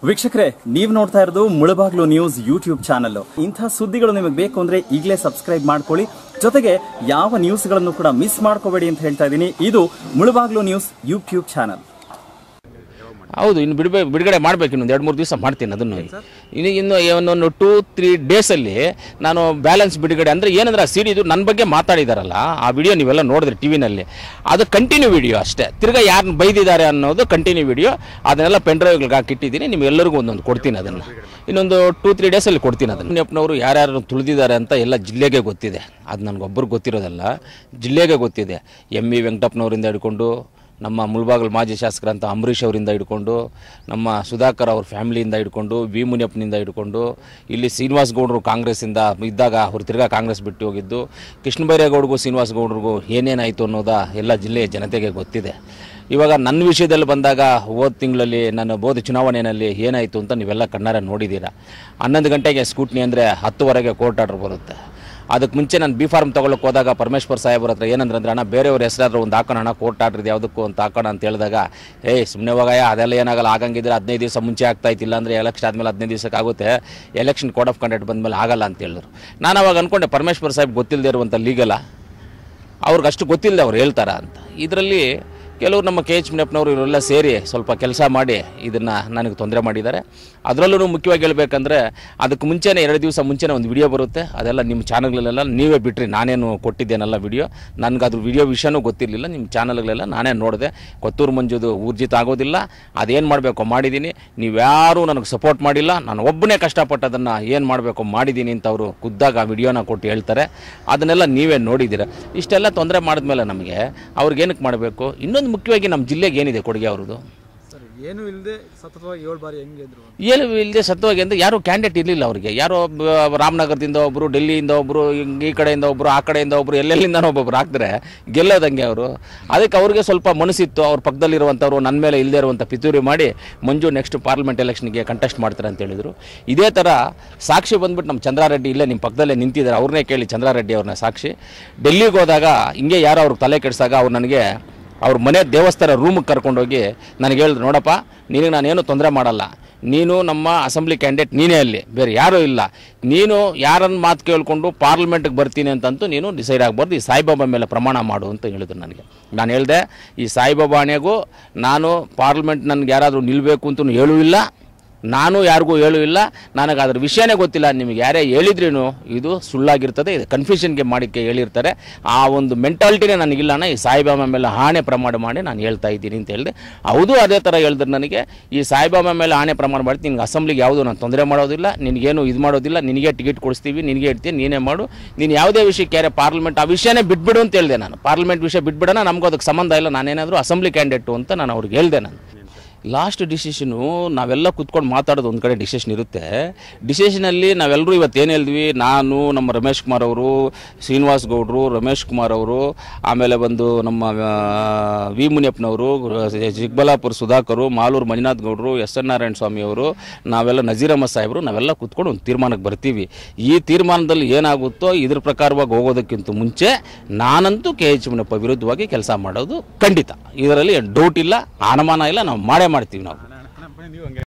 ವೀಕ್ಷಕರೇ ನೀವು ನೋಡ್ತಾ ಇರೋದು ಮುಳಬಾಗ್ಲು ನ್ಯೂಸ್ ಯೂಟ್ಯೂಬ್ ಚಾನಲ್ ಇಂಥ ಸುದ್ದಿಗಳು ನಿಮಗೆ ಬೇಕು ಅಂದ್ರೆ ಈಗಲೇ ಸಬ್ಸ್ಕ್ರೈಬ್ ಮಾಡ್ಕೊಳ್ಳಿ ಜೊತೆಗೆ ಯಾವ ನ್ಯೂಸ್ಗಳನ್ನು ಕೂಡ ಮಿಸ್ ಮಾಡ್ಕೋಬೇಡಿ ಅಂತ ಹೇಳ್ತಾ ಇದ್ದೀನಿ ಇದು ಮುಳಬಾಗ್ಲು ನ್ಯೂಸ್ ಯೂಟ್ಯೂಬ್ ಚಾನಲ್ ಹೌದು ಇನ್ನು ಬಿಡಬೇ ಬಿಡುಗಡೆ ಮಾಡಬೇಕು ಇನ್ನೊಂದು ಎರಡು ಮೂರು ದಿವಸ ಮಾಡ್ತೀನಿ ಅದನ್ನು ಇನ್ನು ಇನ್ನು ಒಂದೊಂದು ಟೂ ತ್ರೀ ಡೇಸಲ್ಲಿ ನಾನು ಬ್ಯಾಲೆನ್ಸ್ ಬಿಡುಗಡೆ ಅಂದರೆ ಏನಂದ್ರೆ ಆ ಸಿಡಿದು ನನ್ನ ಬಗ್ಗೆ ಮಾತಾಡಿದಾರಲ್ಲ ಆ ವಿಡಿಯೋ ನೀವೆಲ್ಲ ನೋಡಿದ್ರಿ ಟಿ ವಿನಲ್ಲಿ ಅದು ಕಂಟಿನ್ಯೂ ವಿಡಿಯೋ ಅಷ್ಟೇ ತಿರ್ಗಾ ಯಾರನ್ನ ಬೈದಿದ್ದಾರೆ ಅನ್ನೋದು ಕಂಟಿನ್ಯೂ ವಿಡಿಯೋ ಅದನ್ನೆಲ್ಲ ಪೆನ್ ಡ್ರೈವ್ಗಳಿಗೆ ಹಾಕಿಟ್ಟಿದ್ದೀನಿ ನಿಮ್ಗೆಲ್ಲರಿಗೂ ಒಂದೊಂದು ಕೊಡ್ತೀನಿ ಅದನ್ನು ಇನ್ನೊಂದು ಟೂ ತ್ರೀ ಡೇಸಲ್ಲಿ ಕೊಡ್ತೀನಿ ಅದನ್ನು ಮುನಿಯಪ್ಪನವರು ಯಾರ್ಯಾರು ತುಳಿದಿದ್ದಾರೆ ಅಂತ ಎಲ್ಲ ಜಿಲ್ಲೆಗೆ ಗೊತ್ತಿದೆ ಅದು ನನಗೊಬ್ಬರು ಗೊತ್ತಿರೋದಲ್ಲ ಜಿಲ್ಲೆಗೆ ಗೊತ್ತಿದೆ ಎಮ್ ಇ ವೆಂಕಟಪ್ಪನವರಿಂದ ಹಿಡ್ಕೊಂಡು ನಮ್ಮ ಮುಳಬಾಗಲ್ ಮಾಜಿ ಶಾಸಕರಂತ ಅಂಬರೀಷ್ ಅವರಿಂದ ಹಿಡ್ಕೊಂಡು ನಮ್ಮ ಸುಧಾಕರ್ ಅವ್ರ ಫ್ಯಾಮಿಲಿಯಿಂದ ಹಿಡ್ಕೊಂಡು ವಿ ಮುನಿಯಪ್ಪನಿಂದ ಹಿಡ್ಕೊಂಡು ಇಲ್ಲಿ ಶ್ರೀನಿವಾಸ್ ಗೌಡರು ಕಾಂಗ್ರೆಸ್ಸಿಂದ ಇದ್ದಾಗ ಅವ್ರು ತಿರ್ಗಾ ಕಾಂಗ್ರೆಸ್ ಬಿಟ್ಟು ಹೋಗಿದ್ದು ಕೃಷ್ಣ ಬೈರೇಗೌಡರಿಗೂ ಶ್ರೀನಿವಾಸ್ ಗೌಡರಿಗೂ ಏನೇನಾಯಿತು ಅನ್ನೋದ ಎಲ್ಲ ಜಿಲ್ಲೆಯ ಜನತೆಗೆ ಗೊತ್ತಿದೆ ಇವಾಗ ನನ್ನ ವಿಷಯದಲ್ಲಿ ಬಂದಾಗ ಹೋದ ತಿಂಗಳಲ್ಲಿ ನಾನು ಬೋಧ ಚುನಾವಣೆಯಲ್ಲಿ ಏನಾಯಿತು ಅಂತ ನೀವೆಲ್ಲ ಕಣ್ಣಾರೆ ನೋಡಿದ್ದೀರಾ ಹನ್ನೊಂದು ಗಂಟೆಗೆ ಸ್ಕೂಟ್ನಿ ಅಂದರೆ ಹತ್ತುವರೆಗೆ ಕೋರ್ಟ್ ಆರ್ಡರ್ ಬರುತ್ತೆ ಅದಕ್ಕೆ ಮುಂಚೆ ನಾನು ಬಿ ಫಾರ್ಮ್ ತೊಗೊಳಕ್ಕೆ ಹೋದಾಗ ಪರಮೇಶ್ವರ್ ಸಾಹೇಬ್ರ ಹತ್ರ ಏನಂದ್ರೆ ಅಂದ್ರೆ ಅಣ್ಣ ಬೇರೆಯವ್ರ ಹೆಸರಾದ್ರೂ ಒಂದು ಹಾಕೋಣ ಅಣ್ಣ ಕೋರ್ಟ್ ಆರ್ಡ್ರದ್ದು ಯಾವುದಕ್ಕೂ ಅಂತ ಹಾಕೋಣ ಅಂತ ಹೇಳಿದಾಗ ಏಯ್ ಸುಮ್ಮನೆ ಹೋಗಯ್ಯ ಅದೆಲ್ಲ ಏನಾಗಲ್ಲ ಆಗಂಗಿದ್ರೆ ಹದಿನೈದು ದಿವಸ ಮುಂಚೆ ಆಗ್ತಾ ಇತ್ತಿಲ್ಲ ಅಂದರೆ ಎಲೆಕ್ಷನ್ ಆದಮೇಲೆ ಹದಿನೈದು ದಿವಸಕ್ಕೆ ಆಗುತ್ತೆ ಎಲೆಕ್ಷನ್ ಕೋಡ್ ಆಫ್ ಕಂಡಕ್ಟ್ ಬಂದಮೇಲೆ ಆಗಲ್ಲ ಅಂತ ಹೇಳಿದ್ರು ನಾನು ಅವಾಗ ಅಂದ್ಕೊಂಡೆ ಪರಮೇಶ್ವರ್ ಸಾಹೇಬ್ ಗೊತ್ತಿಲ್ಲದೆ ಇರುವಂಥ ಲೀಗಲ ಅವ್ರಿಗೆ ಅಷ್ಟು ಗೊತ್ತಿಲ್ಲದೆ ಅವ್ರು ಹೇಳ್ತಾರ ಅಂತ ಇದರಲ್ಲಿ ಕೆಲವರು ನಮ್ಮ ಕೆ ಎಚ್ ಮುನಿಯಪ್ಪನವರು ಇವರೆಲ್ಲ ಸೇರಿ ಸ್ವಲ್ಪ ಕೆಲಸ ಮಾಡಿ ಇದನ್ನು ನನಗೆ ತೊಂದರೆ ಮಾಡಿದ್ದಾರೆ ಅದರಲ್ಲೂ ಮುಖ್ಯವಾಗಿ ಹೇಳ್ಬೇಕಂದ್ರೆ ಅದಕ್ಕೆ ಮುಂಚೆನೇ ಎರಡು ದಿವಸ ಮುಂಚೆನೇ ಒಂದು ವಿಡಿಯೋ ಬರುತ್ತೆ ಅದೆಲ್ಲ ನಿಮ್ಮ ಚಾನಲ್ಗಳೆಲ್ಲ ನೀವೇ ಬಿಟ್ರಿ ನಾನೇನು ಕೊಟ್ಟಿದ್ದೇನಲ್ಲ ವಿಡಿಯೋ ನನಗೆ ಅದ್ರ ವಿಡಿಯೋ ವಿಷಯನೂ ಗೊತ್ತಿರಲಿಲ್ಲ ನಿಮ್ಮ ಚಾನಲ್ಗಳೆಲ್ಲ ನಾನೇ ನೋಡಿದೆ ಕೊತ್ತೂರು ಮಂಜುದು ಊರ್ಜಿತ ಆಗೋದಿಲ್ಲ ಅದೇನು ಮಾಡಬೇಕು ಮಾಡಿದ್ದೀನಿ ನೀವ್ಯಾರೂ ನನಗೆ ಸಪೋರ್ಟ್ ಮಾಡಿಲ್ಲ ನಾನು ಒಬ್ಬನೇ ಕಷ್ಟಪಟ್ಟು ಅದನ್ನು ಏನು ಮಾಡಬೇಕು ಮಾಡಿದ್ದೀನಿ ಅಂತ ಅವರು ಖುದ್ದಾಗ ಆ ವಿಡಿಯೋನ ಕೊಟ್ಟು ಹೇಳ್ತಾರೆ ಅದನ್ನೆಲ್ಲ ನೀವೇ ನೋಡಿದ್ದೀರ ಇಷ್ಟೆಲ್ಲ ತೊಂದರೆ ಮಾಡಿದ್ಮೇಲೆ ನಮಗೆ ಅವ್ರಿಗೇನಕ್ಕೆ ಮಾಡಬೇಕು ಇನ್ನೊಂದು ಮುಖ್ಯವಾಗಿ ನಮ್ಮ ಜಿಲ್ಲೆಗೆ ಏನಿದೆ ಕೊಡುಗೆ ಅವ್ರದ್ದು ಸರ್ ಏನು ಇಲ್ಲದೆ ಸತತವಾಗಿ ಏಳು ಬಾರಿ ಹೆಂಗಿದ್ರು ಏನು ಇಲ್ಲದೆ ಸತ್ವಾಗಿ ಅಂದರೆ ಯಾರು ಕ್ಯಾಂಡಿಡೇಟ್ ಇರಲಿಲ್ಲ ಅವರಿಗೆ ಯಾರೋ ಒಬ್ಬ ರಾಮನಗರದಿಂದ ಒಬ್ಬರು ಡೆಲ್ಲಿಯಿಂದ ಒಬ್ಬರು ಈ ಕಡೆಯಿಂದ ಒಬ್ಬರು ಆ ಕಡೆಯಿಂದ ಒಬ್ಬರು ಎಲ್ಲೆಲ್ಲಿಂದನೋ ಒಬ್ಬೊಬ್ರು ಹಾಕಿದ್ರೆ ಗೆಲ್ಲೋದಂಗೆ ಅವರು ಅದಕ್ಕೆ ಅವ್ರಿಗೆ ಸ್ವಲ್ಪ ಮನಸ್ಸಿತ್ತು ಅವ್ರ ಪಕ್ಕದಲ್ಲಿರುವಂಥವ್ರು ನನ್ನ ಮೇಲೆ ಇಲ್ಲದೆ ಇರುವಂಥ ಪಿತೂರಿ ಮಾಡಿ ಮಂಜು ನೆಕ್ಸ್ಟ್ ಪಾರ್ಲಿಮೆಂಟ್ ಎಲೆಕ್ಷನ್ಗೆ ಕಂಟೆಸ್ಟ್ ಮಾಡ್ತಾರೆ ಅಂತ ಹೇಳಿದರು ಇದೇ ಥರ ಸಾಕ್ಷಿ ಬಂದ್ಬಿಟ್ಟು ನಮ್ಮ ಚಂದ್ರಾರೆಡ್ಡಿ ಇಲ್ಲೇ ನಿಮ್ಮ ಪಕ್ಕದಲ್ಲೇ ನಿಂತಿದ್ದಾರೆ ಅವ್ರನ್ನೇ ಕೇಳಿ ಚಂದ್ರಾರೆಡ್ಡಿ ಅವ್ರನ್ನ ಸಾಕ್ಷಿ ಡೆಲ್ಲಿಗೆ ಹೋದಾಗ ಹಿಂಗೆ ಯಾರೋ ಅವ್ರಿಗೆ ತಲೆ ಕೆಡಿಸಾಗ ಅವ್ರು ನನಗೆ ಅವ್ರ ಮನೆ ದೇವಸ್ಥಾನ ರೂಮಿಗೆ ಕರ್ಕೊಂಡೋಗಿ ನನಗೆ ಹೇಳಿದ್ರು ನೋಡಪ್ಪ ನಿನಗೆ ನಾನೇನು ತೊಂದರೆ ಮಾಡಲ್ಲ ನೀನು ನಮ್ಮ ಅಸೆಂಬ್ಲಿ ಕ್ಯಾಂಡಿಡೇಟ್ ನೀನೇ ಅಲ್ಲಿ ಬೇರೆ ಯಾರೂ ಇಲ್ಲ ನೀನು ಯಾರನ್ನ ಮಾತು ಕೇಳ್ಕೊಂಡು ಪಾರ್ಲಿಮೆಂಟ್ಗೆ ಬರ್ತೀನಿ ಅಂತಂತೂ ನೀನು ಡಿಸೈಡ್ ಆಗಬಾರ್ದು ಈ ಸಾಯಿಬಾಬಾ ಮೇಲೆ ಪ್ರಮಾಣ ಮಾಡು ಅಂತ ಹೇಳಿದ್ರು ನನಗೆ ನಾನು ಹೇಳಿದೆ ಈ ಸಾಯಿಬಾಬಾ ಆಣೆಗೂ ನಾನು ಪಾರ್ಲಿಮೆಂಟ್ ನನಗೆ ಯಾರಾದರೂ ನಿಲ್ಲಬೇಕು ಅಂತೂ ಹೇಳೂ ಇಲ್ಲ ನಾನು ಯಾರಿಗೂ ಹೇಳೂ ಇಲ್ಲ ನನಗೆ ಅದ್ರ ವಿಷಯನೇ ಗೊತ್ತಿಲ್ಲ ನಿಮಗೆ ಯಾರೇ ಹೇಳಿದ್ರೇನು ಇದು ಸುಳ್ಳಾಗಿರ್ತದೆ ಇದು ಕನ್ಫ್ಯೂಷನ್ಗೆ ಮಾಡಿಕ್ಕೆ ಹೇಳಿರ್ತಾರೆ ಆ ಒಂದು ಮೆಂಟಾಲಿಟಿನೇ ನನಗಿಲ್ಲಣ್ಣ ಈ ಸಾಯಿಬಾಬಾ ಮೇಲೆ ಆಣೆ ಪ್ರಮಾಣ ಮಾಡಿ ನಾನು ಹೇಳ್ತಾ ಇದ್ದೀನಿ ಅಂತ ಹೇಳಿದೆ ಹೌದು ಅದೇ ಥರ ಹೇಳಿದ್ರು ನನಗೆ ಈ ಸಾಯಿಬಾಬಾ ಮೇಲೆ ಆಣೆ ಪ್ರಮಾಣ ಮಾಡಿ ನಿನ್ಗೆ ಅಸೆಂಬ್ಲಿಗೆ ಯಾವುದು ನಾನು ತೊಂದರೆ ಮಾಡೋದಿಲ್ಲ ನಿನಗೇನು ಇದು ಮಾಡೋದಿಲ್ಲ ನಿನಗೆ ಟಿಕೆಟ್ ಕೊಡಿಸ್ತೀವಿ ನಿನಗೆ ಇಡ್ತೀನಿ ನೀನೇ ಮಾಡು ನೀನು ಯಾವುದೇ ವಿಷಯಕ್ಕೆ ಯಾರೇ ಪಾರ್ಲಿಮೆಂಟ್ ಆ ವಿಷಯನೇ ಬಿಟ್ಬಿಡು ಅಂತ ಹೇಳಿದೆ ನಾನು ಪಾರ್ಲಿಮೆಂಟ್ ವಿಷಯ ಬಿಟ್ಬಿಡೋಣ ನಮಗೂ ಅದಕ್ಕೆ ಸಂಬಂಧ ಇಲ್ಲ ನಾನೇನಾದರೂ ಅಸೆಂಬ್ಲಿ ಕ್ಯಾಂಡಿಡೇಟು ಅಂತ ನಾನು ಅವ್ರಿಗೆ ಹೇಳಿದೆ ನಾನು ಲಾಸ್ಟ್ ಡಿಸಿಷನು ನಾವೆಲ್ಲ ಕುತ್ಕೊಂಡು ಮಾತಾಡೋದು ಒಂದು ಕಡೆ ಡಿಸಿಷನ್ ಇರುತ್ತೆ ಡಿಸಿಷನಲ್ಲಿ ನಾವೆಲ್ಲರೂ ಇವತ್ತು ಏನು ಹೇಳಿದ್ವಿ ನಾನು ನಮ್ಮ ರಮೇಶ್ ಕುಮಾರ್ ಅವರು ಶ್ರೀನಿವಾಸ್ ಗೌಡರು ರಮೇಶ್ ಕುಮಾರ್ ಅವರು ಆಮೇಲೆ ಬಂದು ನಮ್ಮ ಆ, ವಿ ಮುನಿಯಪ್ಪನವರು ಚಿಕ್ಕಬಳ್ಳಾಪುರ ಸುಧಾಕರು ಮಾಲೂರು ಮಂಜುನಾಥ್ ಗೌಡರು ಎಸ್ ಎನ್ ನಾರಾಯಣ ಸ್ವಾಮಿ ಅವರು ನಾವೆಲ್ಲ ನಜೀರಮ್ಮ ಸಾಹೇಬರು ನಾವೆಲ್ಲ ಕುತ್ಕೊಂಡು ಒಂದು ತೀರ್ಮಾನಕ್ಕೆ ಬರ್ತೀವಿ ಈ ತೀರ್ಮಾನದಲ್ಲಿ ಏನಾಗುತ್ತೋ ಇದ್ರ ಪ್ರಕಾರವಾಗಿ ಹೋಗೋದಕ್ಕಿಂತ ಮುಂಚೆ ನಾನಂತೂ ಕೆ ಎಚ್ ಮುನಿಯಪ್ಪ ವಿರುದ್ಧವಾಗಿ ಕೆಲಸ ಮಾಡೋದು ಖಂಡಿತ ಇದರಲ್ಲಿ ಡೌಟ್ ಇಲ್ಲ ಅನುಮಾನ ಇಲ್ಲ ನಾವು ಮಾಡೇ ಮಾಡ್ತೀವಿ ನಾವು